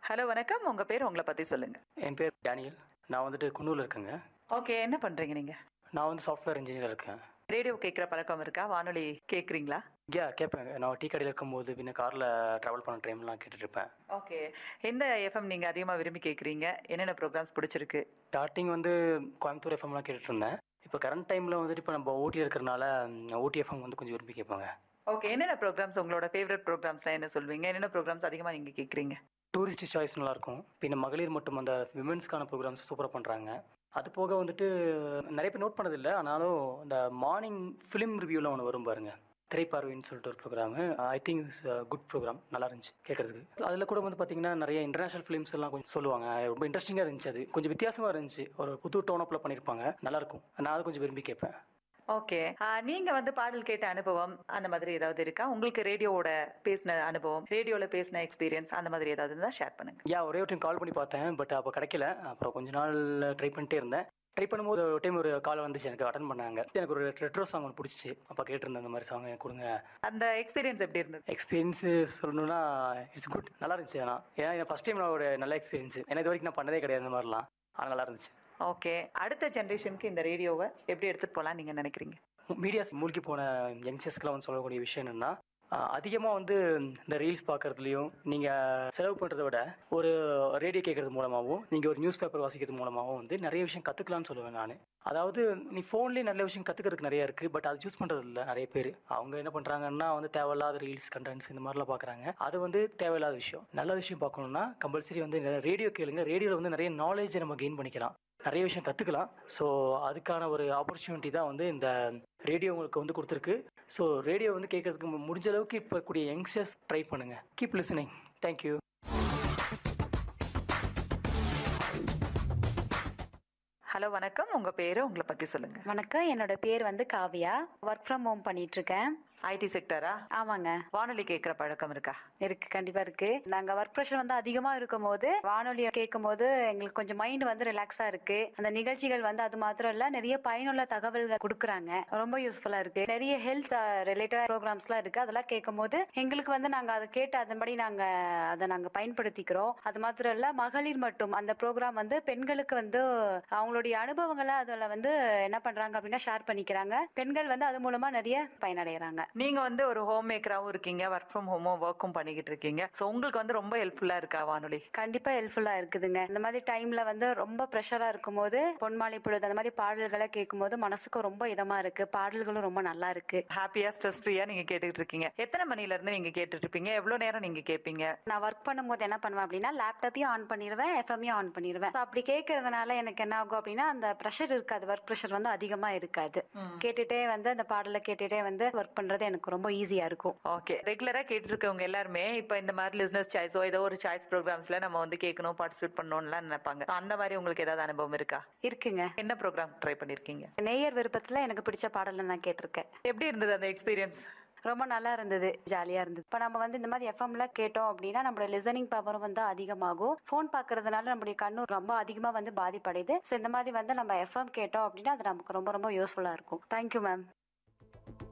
hello வணக்கம் உங்க பேர் உங்களை பத்தி சொல்லுங்க என் பேர் டேனியல் நான் வந்துட்டு குன்னூரில் இருக்கேங்க ஓகே என்ன பண்றீங்க நீங்க நான் வந்து சாஃப்ட்வேர் இன்ஜினியர் இருக்கேன் ரேடியோ கேட்குற பழக்கம் இருக்கா வானொலி கேட்குறீங்களா யா கேட்பேங்க நான் டீ கடையில் இருக்கும்போது பின்ன காரில் ட்ராவல் பண்ண டைம்லாம் கேட்டுட்டு இருப்பேன் ஓகே எந்த எஃப்எம் நீங்க அதிகமா விரும்பி கேட்குறீங்க என்னென்ன ப்ரோக்ராம்ஸ் பிடிச்சிருக்கு ஸ்டார்டிங் வந்து கோயம்புத்தூர் எஃப்எம்லாம் கேட்டுட்டு இருந்தேன் இப்போ கரண்ட் டைமில் வந்துட்டு இப்போ நம்ம ஊட்டியில் இருக்கிறனால ஊட்டி எஃப்எம் வந்து கொஞ்சம் விரும்பி கேட்பாங்க ஓகே என்னென்ன ப்ரோக்ராம்ஸ் உங்களோட ஃபேவரட் ப்ரோக்ராம்ஸ்லாம் என்ன சொல்வீங்க என்னென்ன ப்ரோக்ராம்ஸ் அதிகமா நீங்க கேட்குறீங்க டூரிஸ்ட் சாய்ஸ் நல்லாயிருக்கும் பின்ன மகளிர் மட்டும் அந்த விமென்ஸ்க்கான ப்ரோக்ராம்ஸ் சூப்பராக பண்ணுறாங்க அது போக வந்துட்டு நிறைய பேர் நோட் பண்ணதில்லை ஆனாலும் இந்த மார்னிங் ஃபிலிம் ரிவ்யூலாம் ஒன்று வரும் பாருங்க திரைப்பார்வைன்னு சொல்லிட்டு ஒரு programme I think it's good programme நல்லா இருந்துச்சு கேட்குறதுக்கு அதில் கூட வந்து பார்த்தீங்கன்னா நிறைய இன்டர்நேஷனல் ஃபிலிம்ஸ் எல்லாம் கொஞ்சம் சொல்லுவாங்க ரொம்ப இன்ட்ரெஸ்டிங்காக இருந்துச்சு அது கொஞ்சம் வித்தியாசமாக இருந்துச்சு ஒரு புது டோனப்பில் பண்ணியிருப்பாங்க நல்லாயிருக்கும் நான் அதை கொஞ்சம் விரும்பி கேட்பேன் ஓகே நீங்க வந்து பாடல் கேட்ட அனுபவம் அந்த மாதிரி ஏதாவது இருக்கா உங்களுக்கு ரேடியோவோட பேசின அனுபவம் ரேடியோல பேசின எக்ஸ்பீரியன்ஸ் அந்த மாதிரி ஏதாவது இருந்தா ஷேர் பண்ணுங்க யா ஒரே ஒரு டைம் கால் பண்ணி பார்த்தேன் பட் அப்போ கிடைக்கல அப்புறம் கொஞ்ச நாள் ட்ரை பண்ணிட்டே இருந்தேன் ட்ரை பண்ணும்போது ஒரு டைம் ஒரு கால் வந்துச்சு எனக்கு அட்டன் பண்ணாங்க எனக்கு ஒரு ரெட்ரோ சாங் ஒன்று பிடிச்சிச்சு அப்போ கேட்டிருந்தேன் அந்த மாதிரி சாங் எனக்கு கொடுங்க அந்த எக்ஸ்பீரியன்ஸ் எப்படி இருந்தது எக்ஸ்பீரியன்ஸ் சொல்லணும்னா இட்ஸ் குட் நல்லா இருந்துச்சு ஆனால் ஏன்னா ஃபஸ்ட் டைம் நான் ஒரு நல்ல எக்ஸ்பீரியன்ஸ் ஏன்னா இது வரைக்கும் நான் பண்ணதே கிடையாது இந்த மாதிரிலாம் ஆனால் நல்லா இருந்துச்சு ஓகே அடுத்த ஜென்ரேஷனுக்கு இந்த ரேடியோவை எப்படி எடுத்துட்டு போலாம் நீங்க நினைக்கிறீங்க மீடியாஸ் மூழ்கி போன யங்ஸ்டர்ஸ்க்குலாம் வந்து சொல்லக்கூடிய விஷயம் என்னென்னா அதிகமாக வந்து இந்த ரீல்ஸ் பார்க்குறதுலையும் நீங்கள் செலவு பண்ணுறத விட ஒரு ரேடியோ கேட்குறது மூலமாகவும் நீங்கள் ஒரு நியூஸ் பேப்பர் வாசிக்கிறது மூலமாகவும் வந்து நிறைய விஷயம் கற்றுக்கலாம்னு சொல்லுவேன் நான் அதாவது நீ ஃபோன்லேயே நல்ல விஷயம் கற்றுக்கிறதுக்கு நிறைய இருக்குது பட் அது சூஸ் பண்ணுறது இல்லை நிறைய பேர் அவங்க என்ன பண்ணுறாங்கன்னா வந்து தேவையில்லாத ரீல்ஸ் கண்டென்ட்ஸ் இந்த மாதிரிலாம் பார்க்குறாங்க அது வந்து தேவையில்லாத விஷயம் நல்ல விஷயம் பார்க்கணுன்னா கம்பல்சரி வந்து ரேடியோ கேளுங்க ரேடியோவில் வந்து நிறைய நாலேஜை நம்ம கெயின் பண்ணிக்கலாம் நிறைய விஷயம் கற்றுக்கலாம் ஸோ அதுக்கான ஒரு ஆப்பர்ச்சுனிட்டி தான் வந்து இந்த ரேடியோ உங்களுக்கு வந்து கொடுத்துருக்கு ஸோ ரேடியோ வந்து கேட்கறதுக்கு முடிஞ்ச அளவுக்கு இப்போ கூடிய யங்ஸ்டர்ஸ் ட்ரை பண்ணுங்கள் கீப் லிசனிங் தேங்க்யூ ஹலோ வணக்கம் உங்க பேரு உங்களை பத்தி சொல்லுங்க வணக்கம் என்னோட பேர் வந்து காவியா ஒர்க் ஃப்ரம் ஹோம் பண்ணிட்டு இருக்கேன் ஐடி செக்டரா ஆமாங்க வானொலி கேட்குற பழக்கம் இருக்கா இருக்கு கண்டிப்பா இருக்கு நாங்க ஒர்க் ப்ரெஷர் வந்து அதிகமா இருக்கும் போது வானொலி கேட்கும் போது எங்களுக்கு கொஞ்சம் மைண்ட் வந்து ரிலாக்ஸா இருக்கு அந்த நிகழ்ச்சிகள் வந்து அது மாத்திரம் இல்ல நிறைய பயனுள்ள தகவல்கள் கொடுக்குறாங்க ரொம்ப யூஸ்ஃபுல்லா இருக்கு நிறைய ஹெல்த் ரிலேட்டட் ப்ரோக்ராம்ஸ்லாம் இருக்கு அதெல்லாம் கேட்கும் போது எங்களுக்கு வந்து நாங்க அதை கேட்டு அதன்படி நாங்க அதை நாங்க பயன்படுத்திக்கிறோம் அது மாத்திரம் இல்ல மகளிர் மட்டும் அந்த ப்ரோக்ராம் வந்து பெண்களுக்கு வந்து அவங்களுடைய அனுபவங்களை அதுல வந்து என்ன பண்றாங்க அப்படின்னா ஷேர் பண்ணிக்கிறாங்க பெண்கள் வந்து அது மூலமா நிறைய பயனடைகிறாங்க நீங்க வந்து ஒரு ஹோம் மேக்கராகவும் இருக்கீங்க ஒர்க் ஃப்ரம் ஹோமும் ஒர்க்கும் பண்ணிக்கிட்டு இருக்கீங்க ஸோ உங்களுக்கு வந்து ரொம்ப ஹெல்ப்ஃபுல்லா இருக்கா வானொலி கண்டிப்பா ஹெல்ப்ஃபுல்லா இருக்குதுங்க இந்த மாதிரி டைம்ல வந்து ரொம்ப ப்ரெஷரா இருக்கும்போது பொன்மாலை பொழுது அந்த மாதிரி பாடல்களை கேட்கும்போது மனசுக்கும் ரொம்ப இதமா இருக்கு பாடல்களும் ரொம்ப நல்லா இருக்கு ஹாப்பியா ஸ்ட்ரெஸ் ஃப்ரீயா நீங்க கேட்டுக்கிட்டு இருக்கீங்க எத்தனை மணில இருந்து நீங்க கேட்டுட்டு இருப்பீங்க எவ்வளவு நேரம் நீங்க கேட்பீங்க நான் ஒர்க் பண்ணும்போது என்ன பண்ணுவேன் அப்படின்னா லேப்டாப்பையும் ஆன் பண்ணிடுவேன் எஃப்எம்மையும் ஆன் பண்ணிடுவேன் So, அப்படி கேட்கறதுனால எனக்கு என்ன ஆகும் அப்படின்னா அந்த ப்ரெஷர் இருக்காது ஒர்க் ப்ரெஷர் வந்து அதிகமா இருக்காது கேட்டுட்டே வந்து அந்த பாடலை கேட்டுட்டே வந்து ஒர்க் பண்றது எனக்கு ரொம்ப ஈஸியா இருக்கும் ஓகே ரெகுலரா கேட்டு இருக்கவங்க எல்லாருமே இப்ப இந்த மாதிரி லிஸ்னஸ் சாய்ஸோ ஏதோ ஒரு சாய்ஸ் ப்ரோக்ராம்ஸ்ல நம்ம வந்து கேட்கணும் பார்ட்டிசிபேட் பண்ணணும்லாம் நினைப்பாங்க அந்த மாதிரி உங்களுக்கு ஏதாவது அனுபவம் இருக்கா இருக்குங்க என்ன ப்ரோக்ராம் ட்ரை பண்ணிருக்கீங்க நேயர் விருப்பத்துல எனக்கு பிடிச்ச பாடலை நான் கேட்டிருக்கேன் எப்படி இருந்தது அந்த எக்ஸ்பீரியன்ஸ் ரொம்ப நல்லா இருந்தது ஜாலியா இருந்தது இப்போ நம்ம வந்து இந்த மாதிரி எஃப்எம்ல கேட்டோம் அப்படின்னா நம்மளோட லிசனிங் பவரும் வந்து அதிகமாகும் ஃபோன் பார்க்கறதுனால நம்மளுடைய கண்ணு ரொம்ப அதிகமா வந்து பாதிப்படையுது ஸோ இந்த மாதிரி வந்து நம்ம எஃப்எம் கேட்டோம் அப்படின்னா அது நமக்கு ரொம்ப ரொம்ப யூஸ்ஃபுல்லா இருக்கும் தேங்க்யூ மேம்